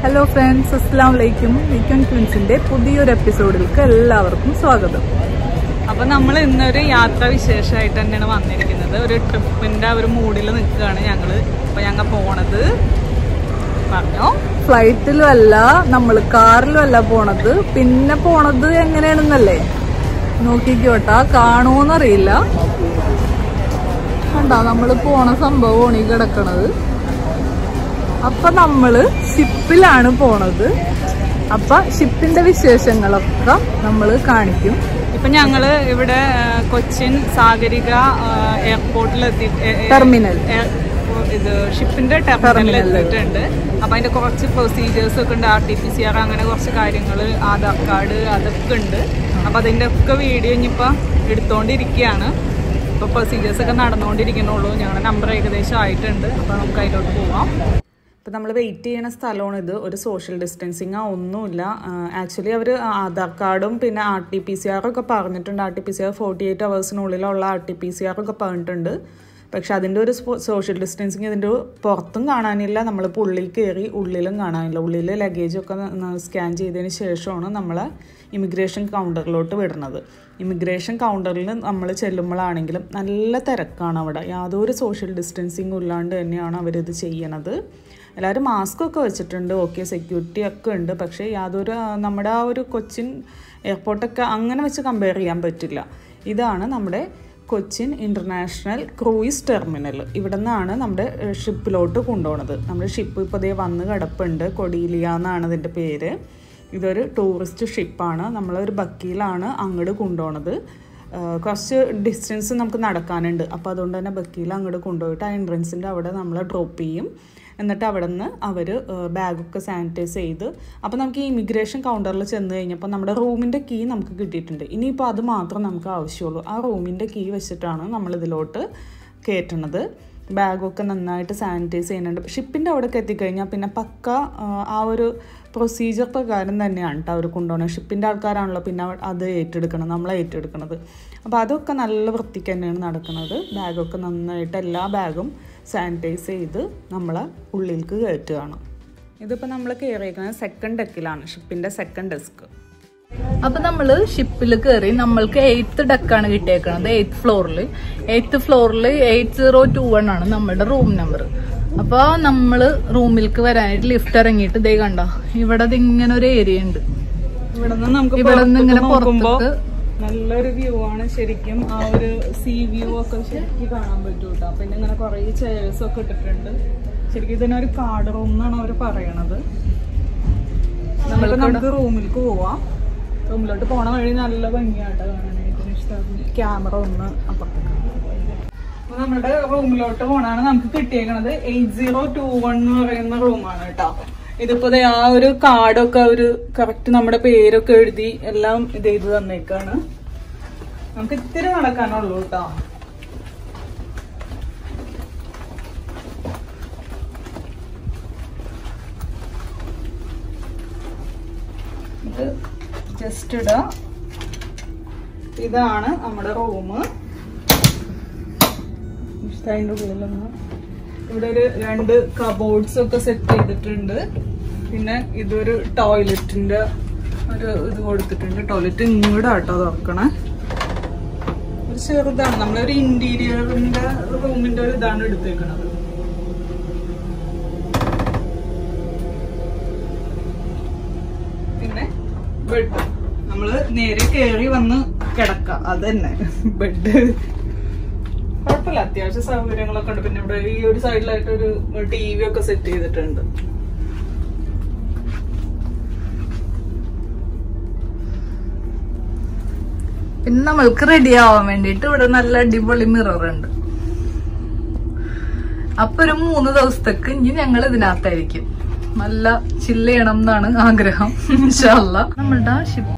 Hello friends അസ്സാം വലൈക്കും weekend ട്വിൻസിന്റെ പുതിയൊരു എപ്പിസോഡിലേക്ക് എല്ലാവർക്കും സ്വാഗതം അപ്പൊ നമ്മൾ ഇന്നൊരു യാത്രാ വിശേഷമായിട്ട് തന്നെയാണ് വന്നിരിക്കുന്നത് ഒരു ട്രിപ്പിന്റെ ഒരു മൂഡിൽ നിൽക്കുകയാണ് ഞങ്ങള് അപ്പൊ ഞങ്ങൾ പോണത് പറഞ്ഞോ ഫ്ലൈറ്റിലും അല്ല നമ്മൾ കാറിലും അല്ല പോണത് പിന്നെ പോണത് എങ്ങനെയാണെന്നല്ലേ നോക്കിക്കോട്ടാ കാണുമോന്നറിയില്ല കണ്ടാ നമ്മള് പോണ സംഭവമാണ് ഈ കിടക്കണത് അപ്പൊ നമ്മള് ഷിപ്പിലാണ് പോണത് അപ്പൊ ഷിപ്പിന്റെ വിശേഷങ്ങളൊക്കെ നമ്മള് കാണിക്കും ഇപ്പൊ ഞങ്ങള് ഇവിടെ ആ, കൊച്ചിൻ സാഗരിക എയർപോർട്ടിൽ എത്തി ടെർമിനൽ ഇത് ഷിപ്പിന്റെ ടെർമിനലിൽ എത്തിയിട്ടുണ്ട് അപ്പൊ അതിന്റെ കുറച്ച് പ്രൊസീജിയേഴ്സ് ഒക്കെ ഉണ്ട് R T P C R അങ്ങനെ കുറച്ച് കാര്യങ്ങൾ ആധാർ കാർഡ് അതൊക്കെ ഉണ്ട് അപ്പൊ അതിന്റെ ഒക്കെ വീഡിയോ ഇനിയിപ്പോ എടുത്തോണ്ടിരിക്കുകയാണ് ഇപ്പൊ പ്രൊസീജിയേഴ്സ് ഒക്കെ നടന്നുകൊണ്ടിരിക്കുന്നുള്ളൂ ഞങ്ങളുടെ നമ്പർ ഏകദേശം ആയിട്ടുണ്ട് അപ്പൊ നമുക്ക് അതിലോട്ട് പോവാം ഇപ്പം നമ്മൾ വെയിറ്റ് ചെയ്യുന്ന സ്ഥലമാണ് ഇത് ഒരു സോഷ്യൽ ഡിസ്റ്റൻസിങ് ഒന്നുമില്ല ആക്ച്വലി അവർ ആധാർ കാർഡും പിന്നെ R T P C R ഒക്കെ പറഞ്ഞിട്ടുണ്ട് R T P C R forty eight അവേഴ്സിനുള്ളിലുള്ള R T P C R ഒക്കെ പറഞ്ഞിട്ടുണ്ട് പക്ഷെ അതിൻ്റെ ഒരു സോഷ്യൽ ഡിസ്റ്റൻസിങ് ഇതിൻ്റെ പുറത്തും കാണാനില്ല നമ്മളിപ്പോൾ ഉള്ളിൽ കയറി ഉള്ളിലും കാണാനില്ല ഉള്ളിൽ ലഗേജൊക്കെ സ്കാൻ ചെയ്തതിന് ശേഷമാണ് നമ്മൾ ഇമിഗ്രേഷൻ കൗണ്ടറിലോട്ട് വിടുന്നത് ഇമിഗ്രേഷൻ കൗണ്ടറിൽ നമ്മൾ ചെല്ലുമ്പോഴാണെങ്കിലും നല്ല തിരക്കാണ് അവിടെ യാതൊരു സോഷ്യൽ ഡിസ്റ്റൻസിങ്ങും ഇല്ലാണ്ട് തന്നെയാണ് അവരിത് ചെയ്യണത് എല്ലാവരും മാസ്ക് ഒക്കെ വെച്ചിട്ടുണ്ട് ഓക്കെ സെക്യൂരിറ്റി ഒക്കെ ഉണ്ട് പക്ഷേ യാതൊരു ആ, നമ്മുടെ ആ ഒരു കൊച്ചിൻ എയർപോർട്ടൊക്കെ അങ്ങനെ വെച്ച് കമ്പയർ ചെയ്യാൻ പറ്റില്ല ഇതാണ് നമ്മുടെ കൊച്ചിൻ ഇൻ്റർനാഷണൽ ക്രൂയിസ് ടെർമിനൽ ഇവിടെ നിന്നാണ് നമ്മുടെ ഷിപ്പിലോട്ട് കൊണ്ടുപോകുന്നത് നമ്മുടെ ഷിപ്പ് ഇപ്പോൾ ദേ വന്ന് കിടപ്പുണ്ട് കൊടിയിലിയ എന്നാണ് ഇതിൻ്റെ പേര് ഇതൊരു ടൂറിസ്റ്റ് ഷിപ്പാണ് നമ്മളൊരു ബക്കിയിലാണ് അങ്ങോട്ട് കൊണ്ടുപോകുന്നത് ആ, കുറച്ച് ഡിസ്റ്റൻസ് നമുക്ക് നടക്കാനുണ്ട് അപ്പോൾ അതുകൊണ്ട് തന്നെ ബക്കിയിൽ അങ്ങോട്ട് കൊണ്ടുപോയിട്ട് ആ എൻട്രൻസിൻ്റെ അവിടെ നമ്മൾ ഡ്രോപ്പ് ചെയ്യും എന്നിട്ട് അവിടെ നിന്ന് അവർ ബാഗൊക്കെ സാനിറ്റൈസ് ചെയ്ത് അപ്പോൾ നമുക്ക് ഈ ഇമിഗ്രേഷൻ കൗണ്ടറിൽ ചെന്ന് കഴിഞ്ഞപ്പോൾ നമ്മുടെ റൂമിൻ്റെ കീ നമുക്ക് കിട്ടിയിട്ടുണ്ട് ഇനിയിപ്പോൾ അത് മാത്രം നമുക്ക് ആവശ്യമുള്ളൂ ആ റൂമിൻ്റെ കീ വെച്ചിട്ടാണ് നമ്മളിതിലോട്ട് കയറ്റണത് ബാഗൊക്കെ നന്നായിട്ട് സാനിറ്റൈസ് ചെയ്യുന്നുണ്ട് ഷിപ്പിൻ്റെ അവിടേക്ക് എത്തിക്കഴിഞ്ഞാൽ പിന്നെ പക്ക ആ, ആ ഒരു പ്രൊസീജിയർ പ്രകാരം തന്നെയാണ് കേട്ടോ അവർ കൊണ്ടുപോകുന്നത് ഷിപ്പിൻ്റെ ആൾക്കാരാണല്ലോ പിന്നെ അവ- അത് ഏറ്റെടുക്കണം നമ്മളെ ഏറ്റെടുക്കണത് അപ്പോൾ അതൊക്കെ നല്ല വൃത്തിക്ക് തന്നെയാണ് നടക്കുന്നത് ബാഗൊക്കെ നന്നായിട്ട് എല്ലാ ബാഗും സാനിറ്റൈസ് ചെയ്ത് നമ്മളെ ഉള്ളിലേക്ക് കയറ്റുകയാണ് ഇതിപ്പോൾ നമ്മൾ കയറിയിരിക്കുന്നത് സെക്കൻഡ് ഡെക്കിലാണ് ഷിപ്പിൻ്റെ സെക്കൻഡ് ഡെസ്ക് അപ്പൊ നമ്മള് ഷിപ്പിൽ കയറി നമ്മൾക്ക് എയ്ത്ത് ഡെക്കാണ് കിട്ടിയേക്കണത് എയ്ത്ത് ഫ്ലോറിൽ എയ്ത്ത് ഫ്ലോറിൽ എയ്റ്റ് സീറോ ടു വൺ ആണ് നമ്മുടെ റൂം നമ്പർ അപ്പൊ നമ്മള് റൂമിലേക്ക് വരാനായിട്ട് ലിഫ്റ്റ് ഇറങ്ങിയിട്ട് ദേ കണ്ട ഇവിടെ ഇത് ഇങ്ങനെ ഒരു ഏരിയ ഉണ്ട് ഇവിടെ നിന്ന് നമുക്ക് ഇവിടെ നിന്ന് ഇങ്ങനെ പുറത്തേക്ക് നോക്കുമ്പോ പുറത്തേക്ക് നല്ലൊരു വ്യൂ ആണ് ശരിക്കും ആ ഒരു സീ വ്യൂ ഒക്കെ ശരിക്കും കാണാൻ പറ്റും കേട്ടോ പിന്നെ ഇങ്ങനെ കുറെ ചെയർസ് ഒക്കെ ഇട്ടിട്ടുണ്ട് ശരിക്കും ഇതിനൊരു കാർഡ് റൂം എന്നാണ് അവർ പറയണത് നമ്മളിപ്പോ നമുക്ക് റൂമിലേക്ക് പോവാം റൂമിലോട്ട് പോണ വഴി നല്ല ഭംഗിയാട്ടോ കാണാനായിട്ട് ക്യാമറ ഒന്ന് അപ്പുറത്തേക്ക് അപ്പൊ നമ്മുടെ റൂമിലോട്ട് പോണാണ് നമുക്ക് കിട്ടിയേക്കണത് എയ്റ്റ് സീറോ ടു വൺ എന്ന് പറയുന്ന റൂമാണ് കേട്ടോ ഇതിപ്പോ ദേ ആ ഒരു കാർഡൊക്കെ ഒരു കറക്റ്റ് നമ്മുടെ പേരൊക്കെ എഴുതി എല്ലാം ഇത് ചെയ്ത് തന്നേക്കാണ് നമുക്ക് ഇത്തിരി നടക്കാനുള്ളൂ കേട്ടോ ഇത് ജസ്റ്റ് ഇടാം ഇതാണ് നമ്മുടെ റൂം അതിൻ്റെ ഉള്ളിലൊന്ന് ഇവിടെ ഒരു രണ്ട് കബോർഡ്സ് ഒക്കെ സെറ്റ് ചെയ്തിട്ടുണ്ട് പിന്നെ ഇതൊരു ടോയ്ലറ്റിന്റെ ഒരു ഇത് കൊടുത്തിട്ടുണ്ട് ടോയ്ലറ്റ് ഇങ്ങോട്ട് ആട്ടോ തുറക്കണേ ഒരു ചെറുതാണ് നമ്മളൊരു ഇന്റീരിയറിന്റെ റൂമിന്റെ ഒരു ഇതാണ് എടുത്തേക്കണത് പിന്നെ ബെഡ് നമ്മള് നേരെ കേറി വന്ന് കിടക്കാം അത് തന്നെ ബെഡ് കുഴപ്പമില്ല അത്യാവശ്യ സൗകര്യങ്ങളൊക്കെ ഉണ്ട് പിന്നെ ഇവിടെ ഈ ഒരു സൈഡിലായിട്ട് ഒരു ടി വി ഒക്കെ സെറ്റ് ചെയ്തിട്ടുണ്ട് പിന്നെ നമ്മൾക്ക് റെഡി ആവാൻ വേണ്ടിയിട്ട് ഇവിടെ നല്ല അടിപൊളി മിറർ ഉണ്ട് അപ്പൊ ഒരു മൂന്ന് ദിവസത്തേക്ക് ഇനി ഞങ്ങൾ ഇതിനകത്തായിരിക്കും നല്ല ചില്ല് ചെയ്യണം എന്നാണ് ആഗ്രഹം ഇൻഷാല്ല നമ്മളുടെ ഷിപ്പ്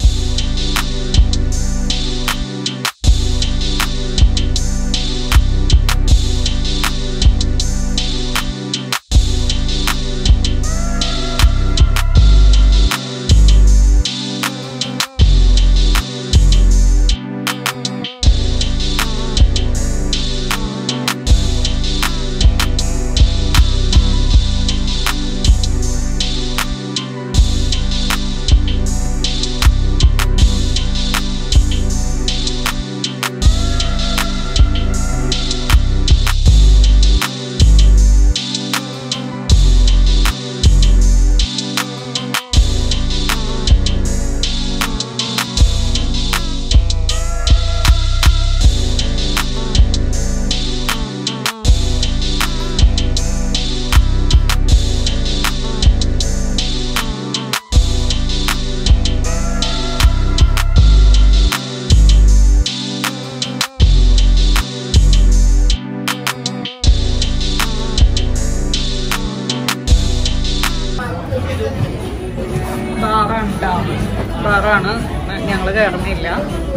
കാറാണ് ഞങ്ങൾ കയറുന്നില്ല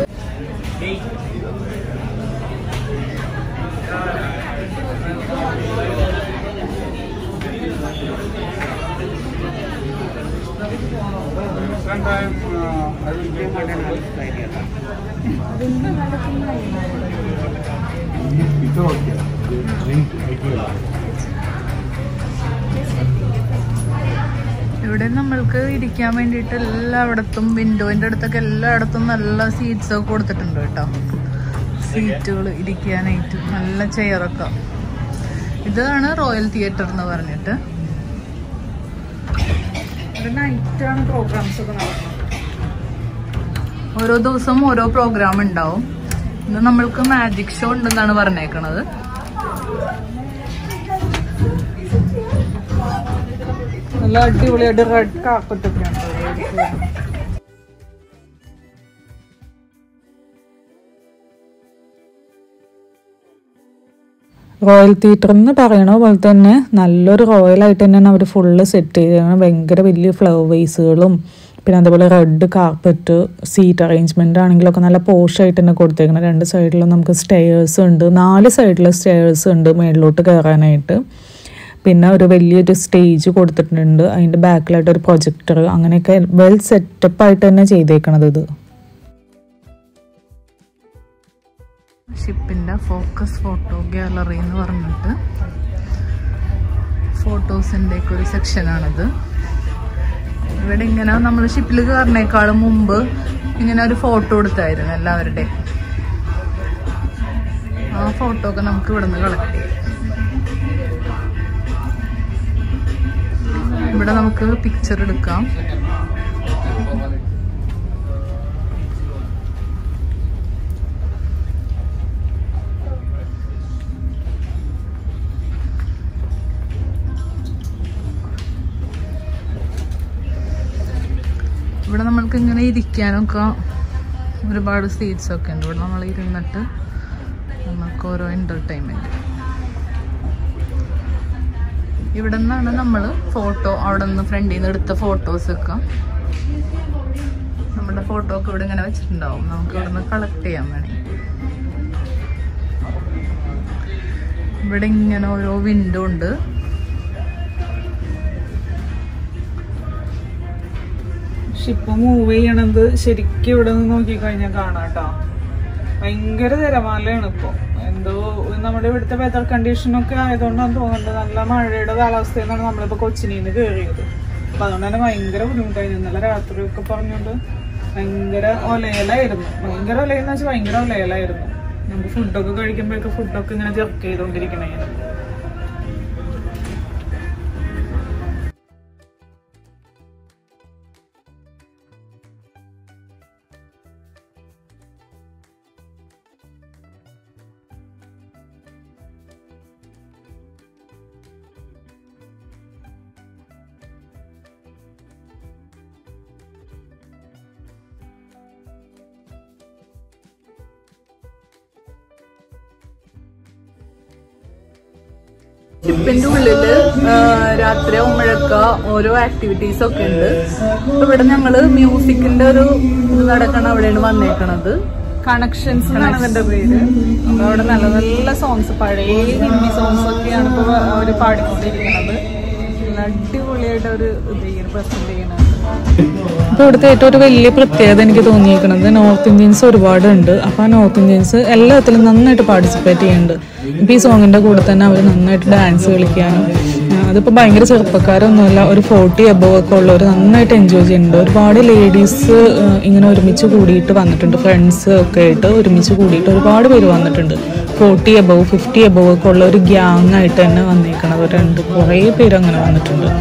Second time, uh, I will give my ഇത് ഓക്കെ ഡ്രിങ്ക് കഴിക്കില്ല ഇവിടെ നമ്മൾക്ക് ഇരിക്കാൻ വേണ്ടിയിട്ട് എല്ലായിടത്തും വിൻഡോന്റെ അടുത്തൊക്കെ എല്ലായിടത്തും നല്ല സീറ്റ്സ് ഒക്കെ കൊടുത്തിട്ടുണ്ട് കേട്ടോ സീറ്റുകൾ ഇരിക്കാനായിട്ട് നല്ല ചെയറൊക്കെ ഇതാണ് റോയൽ തിയേറ്റർ എന്ന് പറഞ്ഞിട്ട് ഇവിടെ നൈറ്റാണ് പ്രോഗ്രാംസ് ഒക്കെ നടക്കുന്നത് ഓരോ ദിവസം ഓരോ പ്രോഗ്രാം ഉണ്ടാവും ഇന്ന് നമ്മൾക്ക് മാജിക് ഷോ ഉണ്ടെന്നാണ് പറഞ്ഞേക്കണത് നല്ല അടിപൊളിയായിട്ട് റെഡ് കാർപ്പറ്റ് ഒക്കെ ഉണ്ട് റോയൽ തിയേറ്റർ എന്ന് പറയണ പോലെ തന്നെ നല്ലൊരു റോയൽ ആയിട്ട് തന്നെയാണ് അവർ ഫുള്ള് സെറ്റ് ചെയ്തേക്കുന്നത് ഭയങ്കര വലിയ ഫ്ലവേഴ്സുകളും പിന്നെ അതേപോലെ റെഡ് കാർപ്പറ്റ് സീറ്റ് അറേഞ്ച്മെന്റ് ആണെങ്കിലൊക്കെ നല്ല പോഷായിട്ട് തന്നെ കൊടുത്തേക്കണം രണ്ട് സൈഡിലും നമുക്ക് സ്റ്റെയേഴ്സ് ഉണ്ട് നാല് സൈഡിലും സ്റ്റെയേഴ്സ് ഉണ്ട് മേളിലോട്ട് കയറാനായിട്ട് പിന്നെ ഒരു വലിയൊരു സ്റ്റേജ് കൊടുത്തിട്ടുണ്ട് അതിൻ്റെ ബാക്കിലായിട്ട് ഒരു പ്രൊജക്ടർ അങ്ങനെയൊക്കെ വെൽ സെറ്റപ്പ് ആയിട്ട് തന്നെ ചെയ്തേക്കണത് ഇത് ഷിപ്പിന്റെ ഫോക്കസ് ഫോട്ടോ ഗാലറി എന്ന് പറഞ്ഞിട്ട് ഫോട്ടോസിന്റെ ഒക്കെ ഒരു സെക്ഷനാണിത് ഇവിടെ ഇങ്ങനെ നമ്മൾ ഷിപ്പിൽ കയറിനേക്കാളും മുമ്പ് ഇങ്ങനെ ഒരു ഫോട്ടോ എടുത്തായിരുന്നു എല്ലാവരുടെയും ആ ഫോട്ടോ ഒക്കെ നമുക്ക് ഇവിടെ നിന്ന് കളക്ട് ചെയ്യാം ഇവിടെ നമുക്ക് പിക്ചർ എടുക്കാം ഇവിടെ നമ്മൾക്ക് ഇങ്ങനെ ഇരിക്കാനൊക്കെ ഒരുപാട് സീറ്റ്സ് ഒക്കെ ഉണ്ട് ഇവിടെ നമ്മൾ ഇരുന്നിട്ട് നമുക്ക് ഓരോ എന്റർടൈൻമെന്റ് ഇവിടെ നിന്നാണ് നമ്മൾ ഫോട്ടോ അവിടെ നിന്ന് ഫ്രണ്ടിൽ നിന്ന് എടുത്ത ഫോട്ടോസ് ഒക്കെ നമ്മുടെ ഫോട്ടോ ഒക്കെ ഇവിടെ ഇങ്ങനെ വെച്ചിട്ടുണ്ടാവും നമുക്ക് ഇവിടെ നിന്ന് കളക്ട് ചെയ്യാൻ വേണമെങ്കിൽ ഇവിടെ ഇങ്ങനെ ഓരോ വിൻഡോ ഉണ്ട് ഷിപ്പ് മൂവ് ചെയ്യണത് ശരിക്കും ഇവിടെ നിന്ന് നോക്കിക്കഴിഞ്ഞാൽ കാണാം കേട്ടോ ഭയങ്കര തിരമാലയാണ് ഇപ്പൊ എന്തോ നമ്മുടെ ഇവിടുത്തെ വെതർ കണ്ടീഷനൊക്കെ ആയതുകൊണ്ടാണ് തോന്നുന്നത് നല്ല മഴയുടെ കാലാവസ്ഥയിൽ നിന്നാണ് നമ്മളിപ്പോ കൊച്ചിനിൽ നിന്ന് കയറിയത് അപ്പൊ അതുകൊണ്ട് തന്നെ ഭയങ്കര ബുദ്ധിമുട്ടായിരുന്നു ഇന്നലെ രാത്രിയൊക്കെ പറഞ്ഞുകൊണ്ട് ഭയങ്കര ഒലയലായിരുന്നു ഭയങ്കര ഒലയെന്ന് വെച്ചാൽ ഭയങ്കര ഒലയലായിരുന്നു നമുക്ക് ഫുഡൊക്കെ കഴിക്കുമ്പോഴൊക്കെ ഫുഡൊക്കെ ഇങ്ങനെ ജെർക്ക് ചെയ്തുകൊണ്ടിരിക്കണേ ഷിപ്പിന്റെ ഉള്ളില് ആ, രാത്രി ആവുമ്പോഴൊക്കെ ഓരോ ആക്ടിവിറ്റീസ് ഒക്കെ ഉണ്ട് ഇപ്പൊ ഇവിടെ ഞങ്ങള് മ്യൂസിക്കിന്റെ ഒരു ഇത് നടക്കണ അവിടെയാണ് വന്നേക്കണത് കണക്ഷൻസ് എന്നാണ് അതിന്റെ പേര് അപ്പൊ അവിടെ നല്ല നല്ല സോങ്സ് പഴയ ഹിന്ദി സോങ്സ് ഒക്കെയാണ് ഇപ്പൊ അവര് പാടിക്കൊണ്ടിരിക്കുന്നത് നല്ല അടിപൊളിയായിട്ട് അവര് ഇത് പ്രസന്റ് ചെയ്യുന്നത് അപ്പോൾ ഇവിടുത്തെ ഏറ്റവും ഒരു വലിയ പ്രത്യേകത എനിക്ക് തോന്നിയിരിക്കുന്നത് നോർത്ത് ഇന്ത്യൻസ് ഒരുപാടുണ്ട് അപ്പോൾ ആ നോർത്ത് ഇന്ത്യൻസ് എല്ലാത്തിലും നന്നായിട്ട് പാർട്ടിസിപ്പേറ്റ് ചെയ്യുന്നുണ്ട് ഇപ്പോൾ ഈ സോങ്ങിൻ്റെ കൂടെ തന്നെ അവർ നന്നായിട്ട് ഡാൻസ് കളിക്കാനും ആ, അതിപ്പോൾ ഭയങ്കര ചെറുപ്പക്കാരൊന്നുമല്ല ഒരു ഫോർട്ടി എബവ് ഒക്കെ ഉള്ളവർ നന്നായിട്ട് എൻജോയ് ചെയ്യുന്നുണ്ട് ഒരുപാട് ലേഡീസ് ഇങ്ങനെ ഒരുമിച്ച് കൂടിയിട്ട് വന്നിട്ടുണ്ട് ഫ്രണ്ട്സ് ഒക്കെ ആയിട്ട് ഒരുമിച്ച് കൂടിയിട്ട് ഒരുപാട് പേര് വന്നിട്ടുണ്ട് ഫോർട്ടി എബവ് ഫിഫ്റ്റി എബവ് ഒക്കെ ഉള്ള ഒരു ഗ്യാങ് ആയിട്ട് തന്നെ വന്നേക്കണവരുണ്ട് കുറേ പേര് അങ്ങനെ വന്നിട്ടുണ്ട്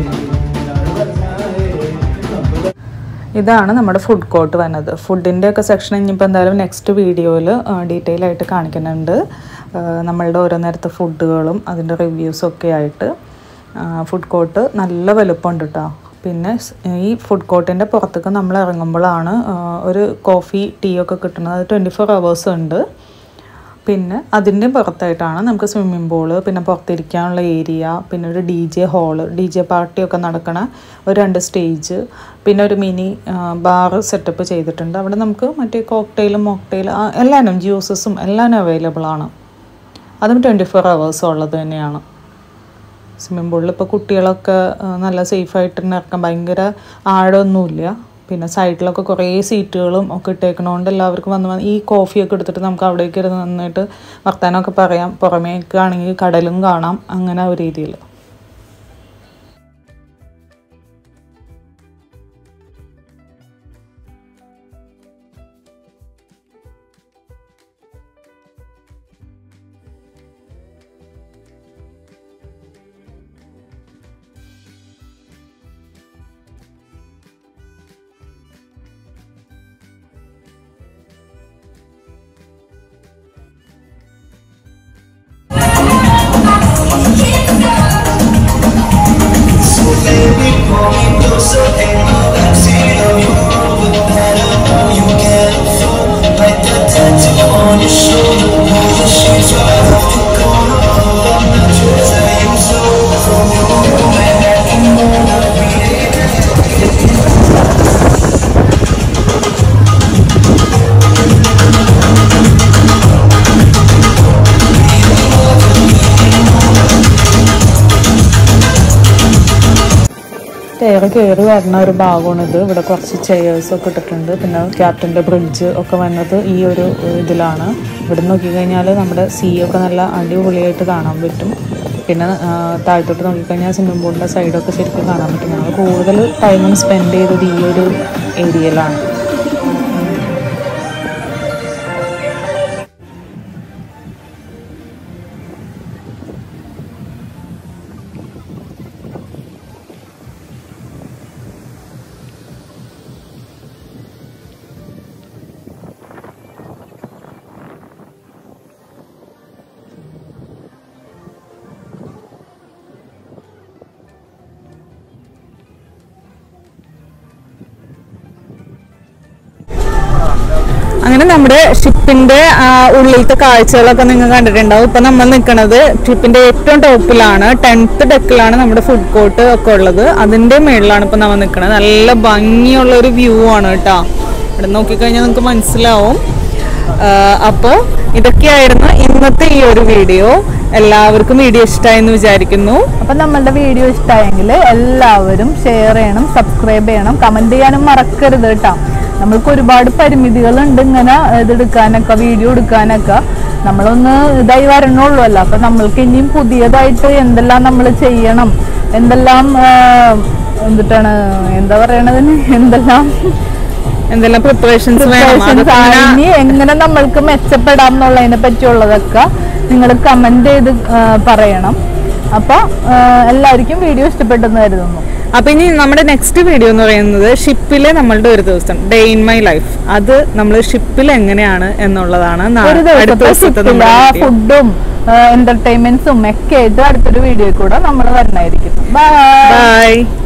ഇതാണ് നമ്മുടെ ഫുഡ് കോർട്ട് വന്നത് ഫുഡിൻ്റെ ഒക്കെ സെക്ഷൻ ഇനിയിപ്പോൾ എന്തായാലും നെക്സ്റ്റ് വീഡിയോയിൽ ഡീറ്റെയിൽ ആയിട്ട് കാണിക്കുന്നുണ്ട് ആ, നമ്മളുടെ ഓരോ നേരത്തെ ഫുഡുകളും അതിൻ്റെ റിവ്യൂസും ഒക്കെ ആയിട്ട് ഫുഡ് കോർട്ട് നല്ല വലുപ്പമുണ്ട് കേട്ടോ പിന്നെ സ്- ഈ ഫുഡ് കോർട്ടിൻ്റെ പുറത്തേക്ക് നമ്മൾ ഇറങ്ങുമ്പോഴാണ് ആ, ഒരു കോഫി ടീ ഒക്കെ കിട്ടുന്നത് അത് ട്വൻറ്റി ഫോർ അവേഴ്സ് ഉണ്ട് പിന്നെ അതിൻ്റെ പുറത്തായിട്ടാണ് നമുക്ക് സ്വിമ്മിംഗ് പൂള് പിന്നെ പുറത്തിരിക്കാനുള്ള ഏരിയ പിന്നെ ഒരു D J hall D J പാർട്ടിയൊക്കെ നടക്കണ ഒരു രണ്ട് സ്റ്റേജ് പിന്നെ ഒരു മിനി ബാർ സെറ്റപ്പ് ചെയ്തിട്ടുണ്ട് അവിടെ നമുക്ക് മറ്റേ കോക്ടെയിലും മോക്ടെയിലും എല്ലാനും ജ്യൂസസും എല്ലാം അവൈലബിൾ ആണ് അതും ട്വൻറ്റി ഫോർ അവേഴ്സും ഉള്ളത് തന്നെയാണ് സ്വിമ്മിംഗ് പൂളിൽ ഇപ്പോൾ കുട്ടികളൊക്കെ ആ, നല്ല സേഫായിട്ട് തന്നെ ഇറക്കാൻ ഭയങ്കര ആഴമൊന്നുമില്ല പിന്നെ സൈഡിലൊക്കെ കുറേ സീറ്റുകളും ഒക്കെ ഇട്ടേക്കണോണ്ട് എല്ലാവർക്കും വന്ന് വന്ന് ഈ കോഫിയൊക്കെ എടുത്തിട്ട് നമുക്ക് അവിടേക്ക് ഇരുന്ന് നന്നായിട്ട് വർത്താനമൊക്കെ പറയാം പുറമേക്ക് ആണെങ്കിൽ കടലും കാണാം അങ്ങനെ ആ ഒരു രീതിയിൽ കയറി കയറി വരുന്ന ഒരു ഭാഗമാണിത് ഇവിടെ കുറച്ച് ചെയേഴ്സ് ഒക്കെ ഇട്ടിട്ടുണ്ട് പിന്നെ ക്യാപ്റ്റൻ്റെ ബ്രിഡ്ജ് ഒക്കെ വന്നത് ഈ ഒരു ഇതിലാണ് ഇവിടെ നോക്കിക്കഴിഞ്ഞാൽ നമ്മുടെ സീ ഒക്കെ നല്ല അടിപൊളിയായിട്ട് കാണാൻ പറ്റും പിന്നെ ആ, താഴത്തോട്ട് നോക്കിക്കഴിഞ്ഞാൽ സ്വിമ്മിംഗ് പൂളിൻ്റെ സൈഡൊക്കെ ശരിക്കും കാണാൻ പറ്റും ഞങ്ങൾ കൂടുതൽ ടൈമും സ്പെൻഡ് ചെയ്തത് ഈ ഒരു ഏരിയയിലാണ് അങ്ങനെ നമ്മുടെ ഷിപ്പിന്റെ ആ, ഉള്ളിലത്തെ കാഴ്ചകളൊക്കെ നിങ്ങൾ കണ്ടിട്ടുണ്ടാവും ഇപ്പൊ നമ്മൾ നിൽക്കുന്നത് ഷിപ്പിന്റെ ഏറ്റവും ടോപ്പിലാണ് ടെൻത്ത് ഡെക്കിലാണ് നമ്മുടെ ഫുഡ് കോർട്ട് ഒക്കെ ഉള്ളത് അതിന്റെ മേളിലാണ് ഇപ്പൊ നമ്മൾ നിൽക്കുന്നത് നല്ല ഭംഗിയുള്ള ഒരു വ്യൂ ആണ് കേട്ടോ ഇവിടെ നോക്കിക്കഴിഞ്ഞാൽ നിങ്ങൾക്ക് മനസ്സിലാവും അപ്പോൾ ഇതൊക്കെയായിരുന്നു ഇന്നത്തെ ഈ ഒരു വീഡിയോ എല്ലാവർക്കും വീഡിയോ ഇഷ്ടമായെന്ന് വിചാരിക്കുന്നു അപ്പൊ നമ്മളുടെ വീഡിയോ ഇഷ്ടമായെങ്കിൽ എല്ലാവരും ഷെയർ ചെയ്യണം സബ്സ്ക്രൈബ് ചെയ്യണം കമന്റ് ചെയ്യാനും മറക്കരുത് കേട്ടോ നമ്മൾക്ക് ഒരുപാട് പരിമിതികളുണ്ട് ഇങ്ങനെ ഇതെടുക്കാനൊക്കെ വീഡിയോ എടുക്കാനൊക്കെ നമ്മളൊന്ന് ഇതായി വരണുള്ളൂ അല്ല അപ്പൊ നമ്മൾക്ക് ഇനിയും പുതിയതായിട്ട് എന്തെല്ലാം നമ്മൾ ചെയ്യണം എന്തെല്ലാം ആ, എന്തിട്ടാണ് എന്താ പറയണതിന് എന്തെല്ലാം എന്തെല്ലാം പ്രിപ്പറേഷൻസ് വേണം preparations അതൊക്കെ ആ, ഇങ്ങനെ ഇനി എങ്ങനെ നമ്മൾക്ക് മെച്ചപ്പെടാം എന്നുള്ളതിനെ പറ്റിയുള്ളതൊക്കെ നിങ്ങൾ കമന്റ് ചെയ്ത് ആ, പറയണം അപ്പൊ ആ, എല്ലാവർക്കും വീഡിയോ ഇഷ്ടപ്പെട്ടെന്ന് കരുതുന്നു അപ്പൊ ഇനി നമ്മുടെ നെക്സ്റ്റ് വീഡിയോ എന്ന് പറയുന്നത് ഷിപ്പിലെ നമ്മളുടെ ഒരു ദിവസം ഡേ ഇൻ മൈ ലൈഫ് അത് നമ്മൾ ഷിപ്പിൽ എങ്ങനെയാണ് എന്നുള്ളതാണ് നാ- ഒരു അടുത്ത ദിവസത്തെ ദിവസത്തെ ഷിപ്പില് നമ്മുടെ ആ video. ഫുഡും എന്റർടൈൻമെന്റ്സും ഒക്കെ ആയിട്ട് അടുത്തൊരു വീഡിയോ കൂടെ നമ്മൾ വരണമായിരിക്കും ബൈ ബൈ